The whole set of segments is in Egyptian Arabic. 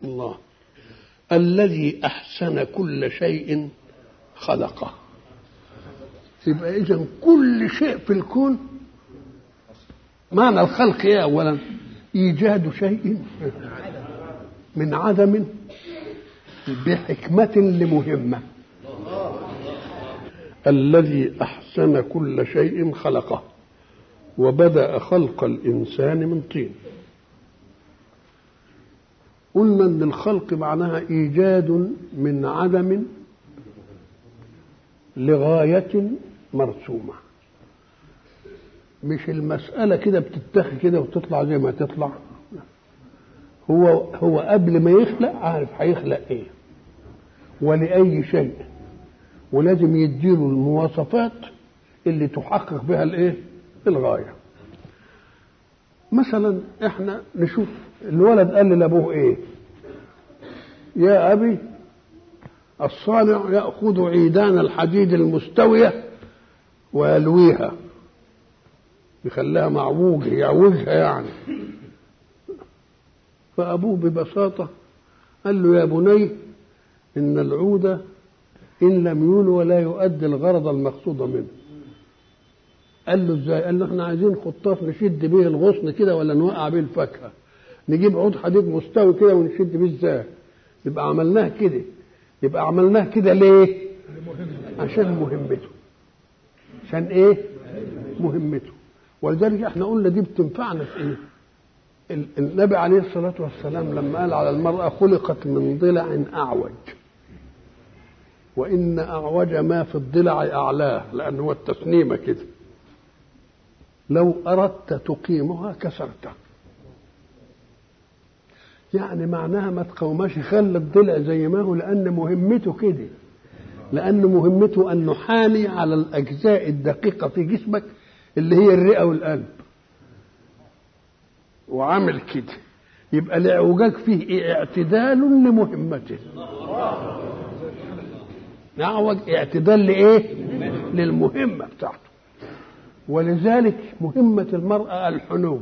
الله الذي أحسن كل شيء خلقه يبقى إذا كل شيء في الكون معنى الخلق إيه أولا إيجاد شيء من عدم بحكمة لمهمة الذي أحسن كل شيء خلقه وبدأ خلق الإنسان من طين قلنا ان الخلق معناها ايجاد من عدم لغايه مرسومه مش المساله كده بتتخذ كده وتطلع زي ما تطلع هو هو قبل ما يخلق عارف هيخلق ايه ولاي شيء ولازم يديله المواصفات اللي تحقق بها الايه الغايه مثلا احنا نشوف الولد قال لابوه ايه يا ابي الصانع ياخذ عيدان الحديد المستويه ويلويها يخليها معوجه يعوجها يعني فابوه ببساطه قال له يا بني ان العود ان لم يولو ولا يؤدي الغرض المقصود منه قال له ازاي قال له احنا عايزين خطاف نشد بيه الغصن كده ولا نوقع بيه الفاكهه نجيب عود حديد مستوي كده ونشد بيه ازاي يبقى عملناه كده يبقى عملناه كده ليه عشان مهمته عشان ايه مهمته ولذلك احنا قلنا دي بتنفعنا في ايه النبي عليه الصلاة والسلام لما قال على المرأة خلقت من ضلع أعوج وإن أعوج ما في الضلع أعلاه لأن هو التسنيمة كده لو أردت تقيمها كسرتها يعني معناها ما تقومش خلي الضلع زي ما هو لأن مهمته كده لأن مهمته أن نحامي على الأجزاء الدقيقة في جسمك اللي هي الرئة والقلب وعامل كده يبقى الاعوجاج فيه اعتدال لمهمته اعوج اعتدال لايه للمهمه بتاعته ولذلك مهمه المراه الحنو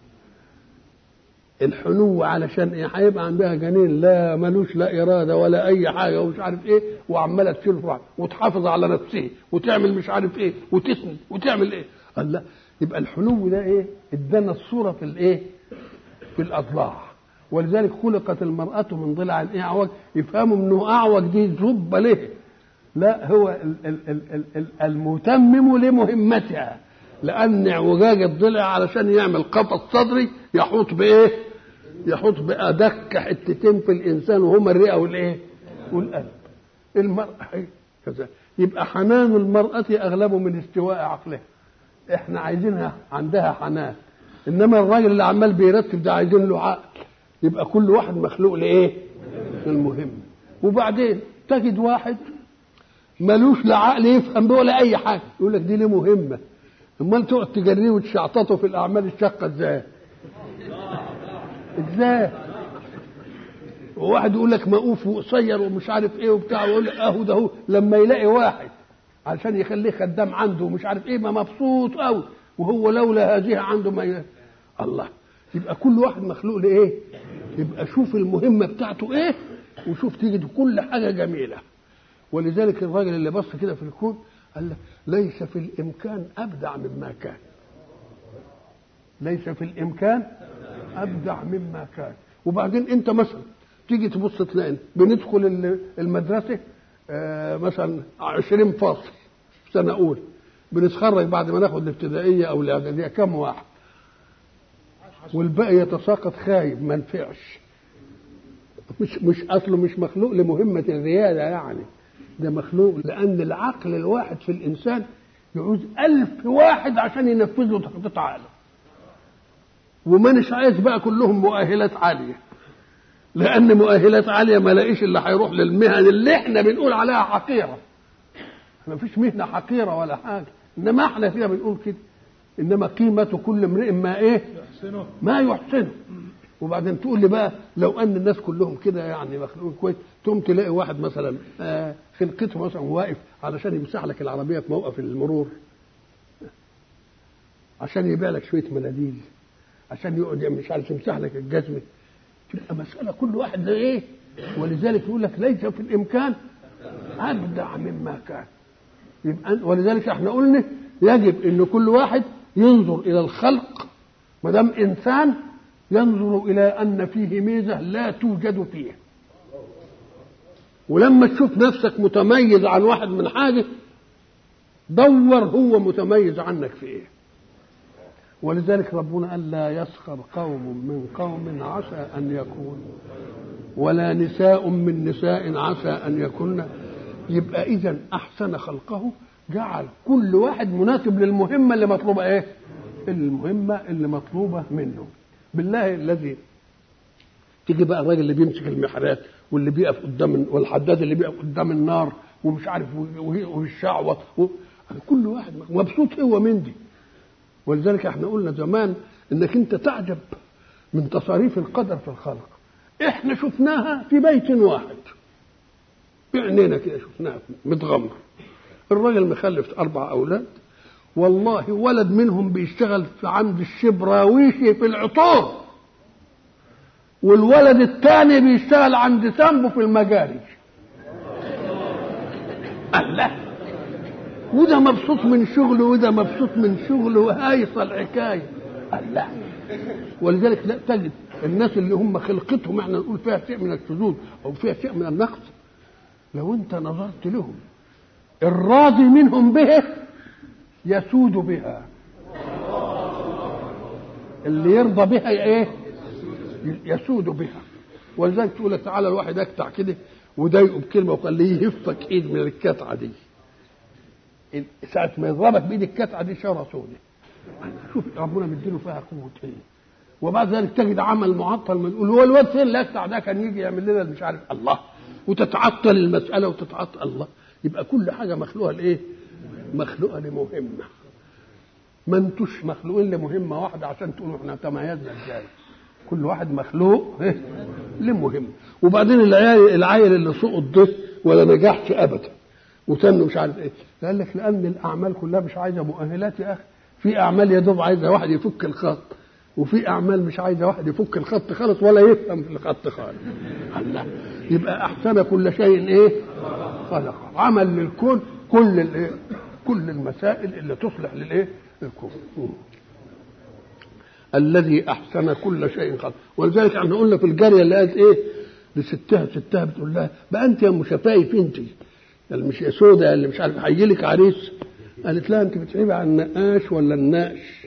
الحنو علشان ايه هيبقى عندها جنين لا ملوش لا اراده ولا اي حاجه ومش عارف ايه وعماله تشيل فرع وتحافظ على نفسه وتعمل مش عارف ايه وتسند وتعمل ايه قال لا يبقى الحنو ده ايه ادانا الصوره في الايه في الاضلاع ولذلك خلقت المراه من ضلع الاعوج يفهموا انه اعوج دي زب له لا هو المتمم لمهمتها لان اعوجاج الضلع علشان يعمل قفص صدري يحوط بايه يحوط بادق حتتين في الانسان وهما الرئه والايه والقلب المراه كذا يبقى حنان المراه اغلبه من استواء عقلها احنا عايزينها عندها حنان انما الراجل اللي عمال بيرتب ده عايزين له عقل يبقى كل واحد مخلوق لايه المهم وبعدين تجد واحد ملوش لا عقل يفهم به ولا اي حاجه يقول لك دي ليه مهمه امال تقعد تجريه وتشعططه في الاعمال الشاقه ازاي ازاي وواحد يقول لك مقوف وقصير ومش عارف ايه وبتاع ويقول لك اهو ده هو لما يلاقي واحد علشان يخليه خدام عنده ومش عارف ايه ما مبسوط قوي وهو لولا هذه عنده ما ي... الله يبقى كل واحد مخلوق لايه يبقى شوف المهمه بتاعته ايه وشوف تجد كل حاجه جميله ولذلك الراجل اللي بص كده في الكون قال لك ليس في الامكان ابدع مما كان ليس في الامكان ابدع مما كان وبعدين انت مثلا تيجي تبص تلاقي بندخل المدرسه آه مثلا 20 فصل في سنه اولى بنتخرج بعد ما ناخد الابتدائيه او الاعداديه كم واحد والباقي يتساقط خايب ما نفعش مش مش اصله مش مخلوق لمهمه الرياده يعني ده مخلوق لان العقل الواحد في الانسان يعوز ألف واحد عشان ينفذ له تخطيط عقله ومانيش عايز بقى كلهم مؤهلات عاليه لان مؤهلات عاليه ما لاقيش اللي هيروح للمهن اللي احنا بنقول عليها حقيره ما فيش مهنه حقيره ولا حاجه انما احنا فيها بنقول كده انما قيمه كل امرئ ما ايه يحسنه ما يحسنه وبعدين تقول لي بقى لو ان الناس كلهم كده يعني مخلوقين كويس تقوم تلاقي واحد مثلا آه خلقته مثلا واقف علشان يمسح لك العربيه في موقف المرور عشان يبيع لك شويه مناديل عشان يقعد مش عارف يمسح لك الجزمه تبقى مساله كل واحد ده ايه ولذلك يقول لك ليس في الامكان ابدع مما كان يبقى ولذلك احنا قلنا يجب ان كل واحد ينظر الى الخلق ما دام انسان ينظر الى ان فيه ميزه لا توجد فيه ولما تشوف نفسك متميز عن واحد من حاجه دور هو متميز عنك في ايه ولذلك ربنا قال لا يسخر قوم من قوم عسى ان يكونوا ولا نساء من نساء عسى ان يكن يبقى اذا احسن خلقه جعل كل واحد مناسب للمهمه اللي مطلوبه ايه المهمه اللي مطلوبه منه بالله الذي تيجي بقى الراجل اللي بيمسك المحرات واللي بيقف قدام والحداد اللي بيقف قدام النار ومش عارف والشعوط كل واحد مبسوط هو من دي ولذلك احنا قلنا زمان انك انت تعجب من تصاريف القدر في الخلق احنا شفناها في بيت واحد بعينينا كده شفناها متغمر الراجل مخلف اربع اولاد والله ولد منهم بيشتغل في عند الشبراويشي في العطور والولد الثاني بيشتغل عند سامبو في المجاري الله وده مبسوط من شغله وده مبسوط من شغله وهايصة الحكاية الله ولذلك لا تجد الناس اللي هم خلقتهم احنا نقول فيها شيء من الشذوذ او فيها شيء من النقص لو انت نظرت لهم الراضي منهم به يسود بها اللي يرضى بها ايه يسود بها ولذلك تقول لك تعالى الواحد اكتع كده وضايقه بكلمه وخليه يهفك ايد من الكتعه دي ساعة ما يضربك بإيد الكتعة دي شارة سودة شوف ربنا مديله فيها قوة إيه وبعد ذلك تجد عمل معطل ما تقول هو الواد فين اللي أكتع ده كان يجي يعمل لنا مش عارف الله وتتعطل المسألة وتتعطل الله يبقى كل حاجة مخلوقة لإيه؟ مخلوقة لمهمة ما انتوش مخلوقين لمهمة واحدة عشان تقولوا احنا تميزنا ازاي كل واحد مخلوق إيه؟ لمهمة وبعدين العيال العيل اللي سقط ده ولا نجحش أبدا وتنه مش عارف ايه قال لك لان الاعمال كلها مش عايزه مؤهلات يا اخي في اعمال يا دوب عايزه واحد يفك الخط وفي اعمال مش عايزه واحد يفك الخط خالص ولا يفهم في الخط خالص الله يبقى احسن كل شيء ايه خلق عمل للكون كل الايه كل المسائل اللي تصلح للايه الكون الذي احسن كل شيء خلق ولذلك احنا قلنا في الجاريه اللي قالت ايه لستها ستها بتقول لها بقى انت يا ام شفايف انت اللي مش يا سودا اللي مش عارف هيجي لك عريس قالت لها انت بتعيبي على النقاش ولا النقش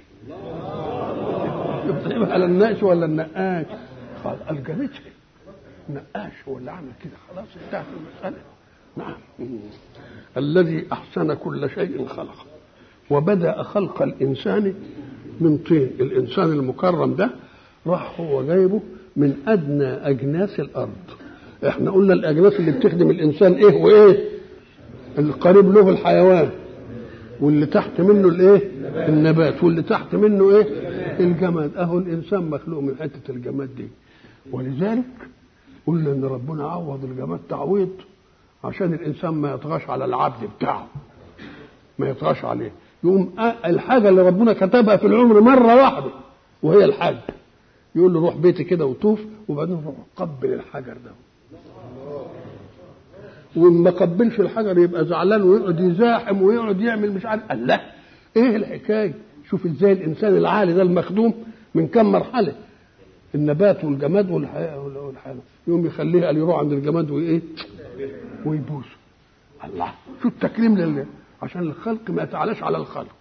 بتعيبي على النقش ولا النقاش خلاص الجمتها نقاش هو اللي عمل كده خلاص انتهت المسألة نعم الذي أحسن كل شيء خلقه وبدأ خلق الإنسان من طين الإنسان المكرم ده راح هو جايبه من أدنى أجناس الأرض احنا قلنا الأجناس اللي بتخدم الإنسان إيه وإيه القريب له الحيوان واللي تحت منه الايه النبات واللي تحت منه ايه الجماد اهو الانسان مخلوق من حته الجماد دي ولذلك قلنا ان ربنا عوض الجماد تعويض عشان الانسان ما يطغاش على العبد بتاعه ما يطغاش عليه يقوم الحاجه اللي ربنا كتبها في العمر مره واحده وهي الحج يقول له روح بيتي كده وطوف وبعدين روح قبل الحجر ده وما قبلش الحجر يبقى زعلان ويقعد يزاحم ويقعد يعمل مش عارف الله ايه الحكايه شوف ازاي الانسان العالي ده المخدوم من كم مرحله النبات والجماد والحيوان يقوم يخليه قال يروح عند الجماد وايه ويبوسه الله شو التكريم لله عشان الخلق ما يتعلاش على الخلق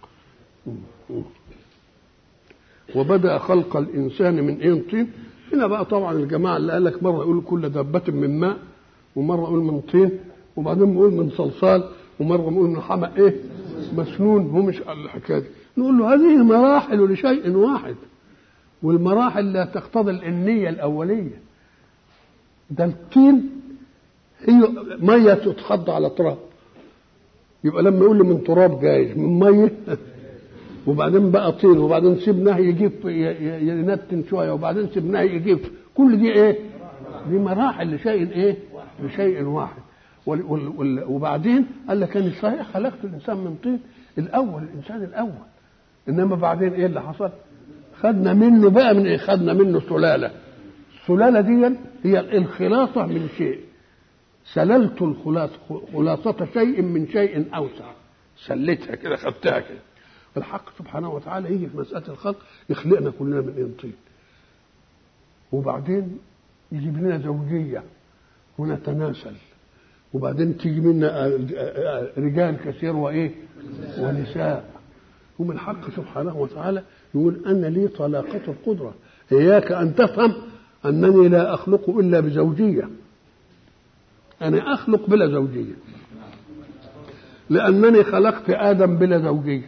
وبدا خلق الانسان من ايه طين هنا بقى طبعا الجماعه اللي قال لك مره يقول كل دابه من ماء ومره يقول من طين وبعدين بيقول من صلصال ومره بيقول من حمأ ايه مسنون هو مش الحكايه دي نقول له هذه مراحل لشيء واحد والمراحل لا تقتضي النية الأولية ده الطين هي مية تتخض على تراب يبقى لما يقول لي من تراب جايز من مية وبعدين بقى طين وبعدين سيبناه يجيب ينتن شوية وبعدين سيبناه يجيب كل دي ايه دي مراحل لشيء ايه لشيء واحد وبعدين قال لك انا صحيح خلقت الانسان من طين الاول الانسان الاول انما بعدين ايه اللي حصل خدنا منه بقى من ايه خدنا منه سلاله السلالة دي هي الخلاصة من شيء سللت الخلاصة خلاصة شيء من شيء أوسع سلتها كده خدتها كده الحق سبحانه وتعالى يجي في مسألة الخلق يخلقنا كلنا من إيه طين وبعدين يجيب لنا زوجية ونتناسل وبعدين تيجي منا رجال كثير وإيه ونساء ومن الحق سبحانه وتعالى يقول أنا لي طلاقة القدرة إياك أن تفهم أنني لا أخلق إلا بزوجية أنا أخلق بلا زوجية لأنني خلقت آدم بلا زوجية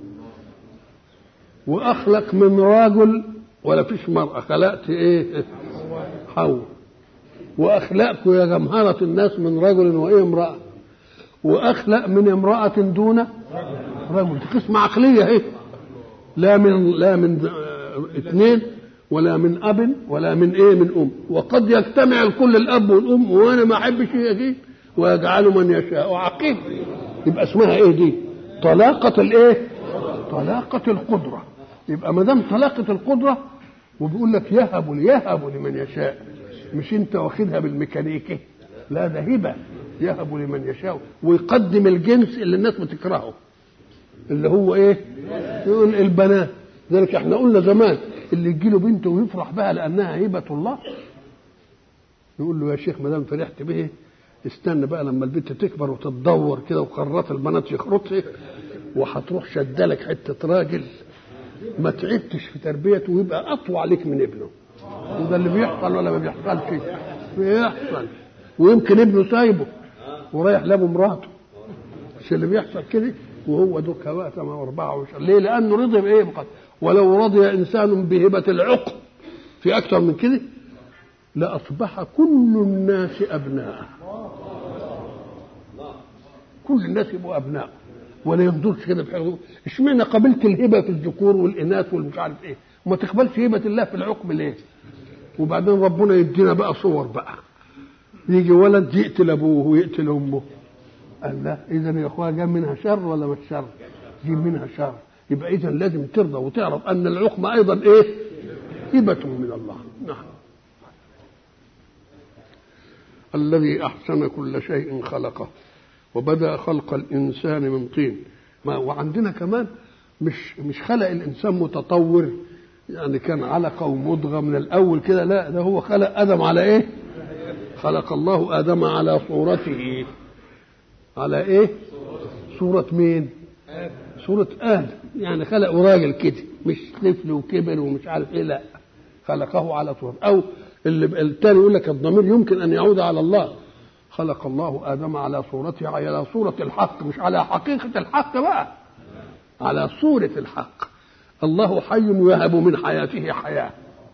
وأخلق من رجل ولا فيش مرأة خلقت إيه حواء وأخلقكم يا جمهرة الناس من رجل وإيه امرأة وأخلق من امرأة دون رجل قسمة عقلية إيه لا من لا من اثنين ولا من اب ولا من ايه من ام وقد يجتمع الكل الاب والام وانا ما احبش هي دي ويجعل من يشاء عقيم يبقى اسمها ايه دي طلاقة الايه طلاقة القدرة يبقى ما دام طلاقة القدرة وبيقول لك يهب يهب لمن يشاء مش انت واخدها بالميكانيكي لا ده هبه يهب لمن يشاء ويقدم الجنس اللي الناس بتكرهه اللي هو ايه يقول البنات ذلك احنا قلنا زمان اللي يجي له بنته ويفرح بها لانها هبه الله يقول له يا شيخ ما دام فرحت به استنى بقى لما البنت تكبر وتتدور كده وقرات البنات يخرطها وهتروح شدلك حته راجل ما تعبتش في تربيته ويبقى اطوع عليك من ابنه وده اللي بيحصل ولا ما بيحصلش بيحصل ويمكن ابنه سايبه ورايح لابو مراته مش اللي بيحصل كده وهو دوك وقت ما 24 ليه؟ لانه رضي بايه بقى ولو رضي انسان بهبه العقل في اكثر من كده لاصبح كل الناس ابناء كل الناس يبقوا ابناء ولا ينظرش كده بحاجه اشمعنى قبلت الهبه في الذكور والاناث والمش عارف ايه وما تقبلش هبه الله في الحكم ليه وبعدين ربنا يدينا بقى صور بقى يجي ولد يقتل ابوه ويقتل امه قال لا اذا يا اخويا جاب منها شر ولا مش شر جيب منها شر يبقى اذا لازم ترضى وتعرف ان العقم ايضا ايه هبه من الله نعم الذي احسن كل شيء خلقه وبدا خلق الانسان من طين ما وعندنا كمان مش مش خلق الانسان متطور يعني كان علقه ومضغه من الاول كده لا ده هو خلق ادم على ايه خلق الله ادم على صورته على ايه صورة مين صورة آدم يعني خلقه راجل كده مش طفل وكبر ومش عارف ايه لا خلقه على صورة او اللي التاني يقول لك الضمير يمكن ان يعود على الله خلق الله ادم على صورته على صورة الحق مش على حقيقة الحق بقى على صورة الحق الله حي يهب من حياته حياة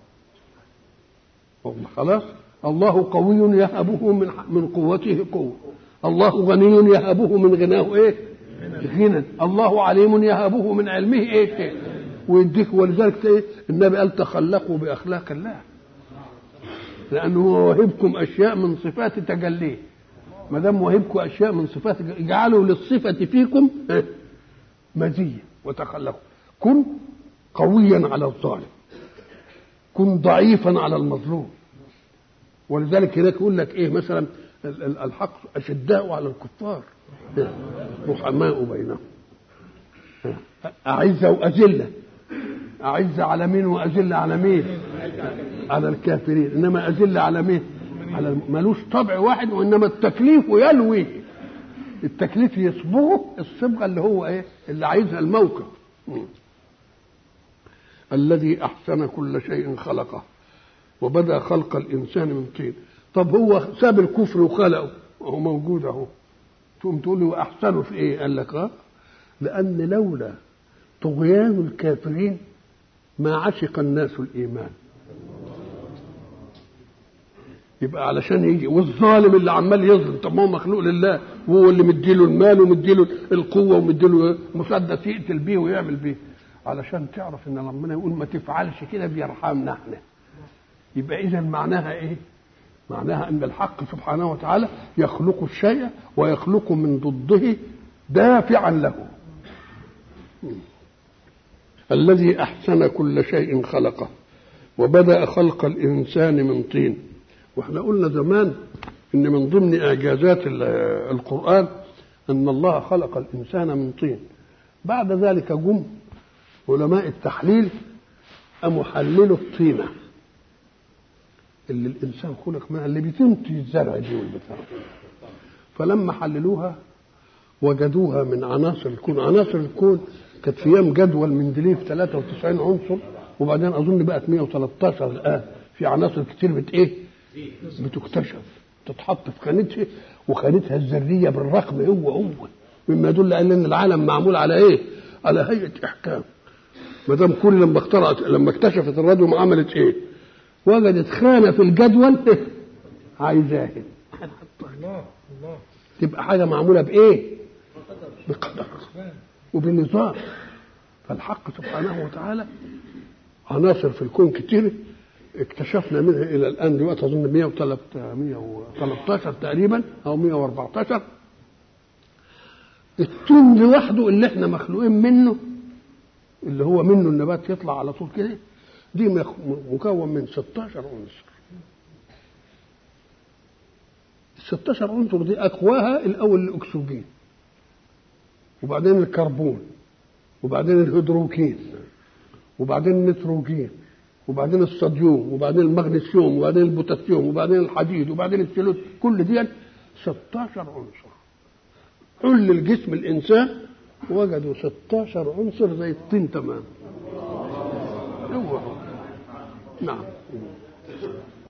خلاص الله قوي يهبه من من قوته قوة الله غني يهبه من غناه ايه غنى الله عليم يهبه من علمه ايه شيء ويديك ولذلك ايه النبي قال تخلقوا باخلاق الله لانه هو وهبكم اشياء من صفات تجليه ما دام وهبكم اشياء من صفات اجعلوا للصفه فيكم مزيه وتخلقوا كن قويا على الظالم كن ضعيفا على المظلوم ولذلك هناك يقول لك ايه مثلا الحق اشداء على الكفار رحماء بينهم أعزة وأذلة أعزة على مين وأذلة على مين على الكافرين إنما أذلة على مين على ملوش طبع واحد وإنما التكليف يلوي التكليف يصبغه الصبغة اللي هو إيه اللي عايزها الموقف الذي أحسن كل شيء خلقه وبدأ خلق الإنسان من طين طب هو ساب الكفر وخلقه وهو موجود اهو تقوم تقول له احسنه في ايه؟ قال لك اه لان لولا طغيان الكافرين ما عشق الناس الايمان يبقى علشان يجي والظالم اللي عمال يظلم طب ما هو مخلوق لله وهو اللي مديله المال ومديله القوه ومديله مسدس يقتل بيه ويعمل بيه علشان تعرف ان ربنا يقول ما تفعلش كده بيرحمنا احنا يبقى اذا معناها ايه؟ معناها ان الحق سبحانه وتعالى يخلق الشيء ويخلق من ضده دافعا له الذي احسن كل شيء خلقه وبدأ خلق الإنسان من طين واحنا قلنا زمان ان من ضمن اعجازات القرآن ان الله خلق الانسان من طين بعد ذلك جم علماء التحليل قاموا حللوا الطينه اللي الانسان خلق منها اللي بتنتج الزرع دي والبتاع فلما حللوها وجدوها من عناصر الكون عناصر الكون كانت في ايام جدول مندليف 93 عنصر وبعدين اظن بقت 113 الان في عناصر كتير بت ايه بتكتشف تتحط في خانتها وخانتها الذريه بالرقم هو هو مما يدل على ان العالم معمول على ايه على هيئه احكام ما دام كل لما اخترعت لما اكتشفت الراديوم عملت ايه وجدت خانه في الجدول عايزاها الله الله تبقى حاجه معموله بايه بقدر وبنظام فالحق سبحانه وتعالى عناصر في الكون كتير اكتشفنا منها الى الان دلوقتي اظن 113 تقريبا او 114 التون لوحده اللي احنا مخلوقين منه اللي هو منه النبات يطلع على طول كده دي مكون من 16 عنصر ال 16 عنصر دي اقواها الاول الاكسجين وبعدين الكربون وبعدين الهيدروجين وبعدين النيتروجين وبعدين الصوديوم وبعدين المغنيسيوم وبعدين البوتاسيوم وبعدين الحديد وبعدين السيلوز كل دي 16 عنصر حل الجسم الانسان وجدوا 16 عنصر زي الطين تمام هو هو. نعم